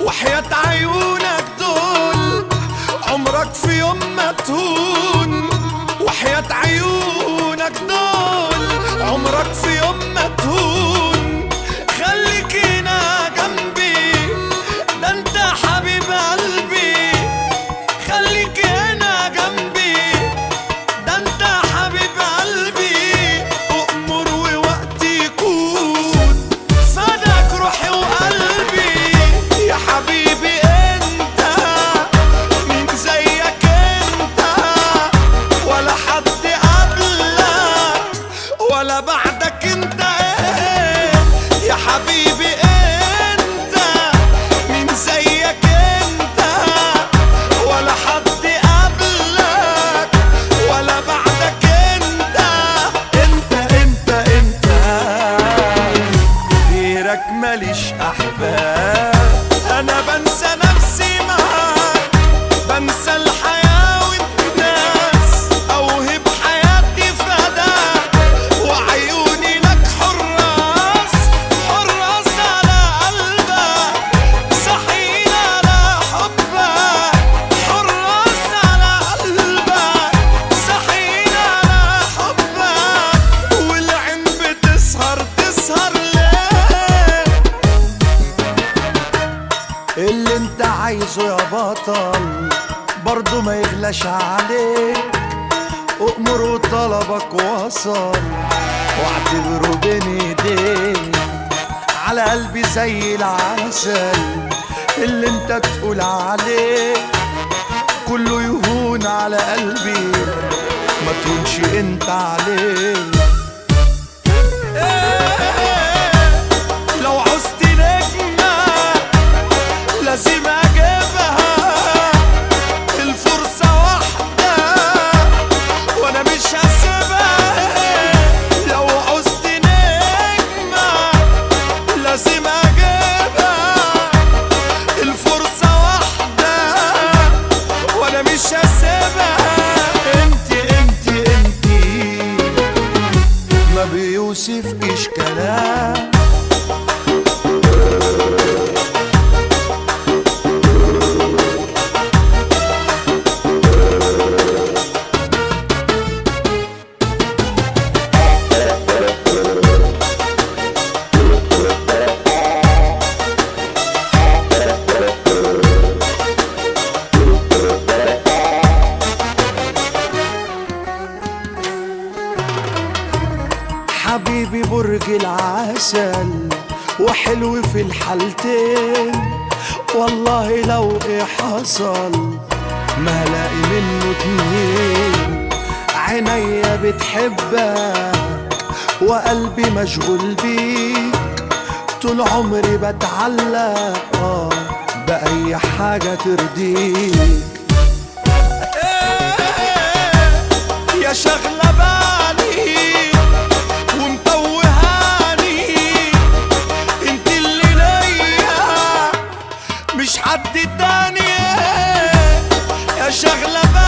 وحياة عيونك دول عمرك في يوم ما تهون وحياة عيونك دول عمرك في يوم ما تهون خليك هنا جنبي ده انت حبيب قلبي خليك هنا جنبي ده انت حبيب قلبي أؤمر ووقتي يكون فداك روحي وقلبي يا حبيبي انت مين زيك انت ولا حد قبلك ولا بعدك انت ايه يا حبيبي انت مين زيك انت ولا حد قبلك ولا بعدك انت انت انت انت غيرك ماليش احباب انا بنسى نفسي معاك بنسى الحياة والناس اوهب حياتي فداك وعيوني لك حراس حراس على قلبك صحيين على حبك حراس على قلبك صحيين على حبك والعين بتسهر تسهر ليه اللي انت عايزه يا بطل برضه ما يغلاش عليك أؤمر وطلبك وصل واعتبره بين ايديك على قلبي زي العسل اللي انت تقول عليه كله يهون على قلبي ما تهونش انت عليه لو عوزت نجمة لازم اجيبها الفرصة واحدة وانا مش هسيبها لو عوزت نجمة لازم اجيبها الفرصة واحدة وانا مش هسيبها انت انت انت ما بيوصفكش كلام حبيبي برج العسل وحلو في الحالتين والله لو ايه حصل ما هلاقي منه اتنين عينيا بتحبك وقلبي مشغول بيك طول عمري بتعلق آه بأي حاجة ترضيك يا شغلة بالي ومتوهاني انت اللي ليا مش حد تاني يا شغلة بالي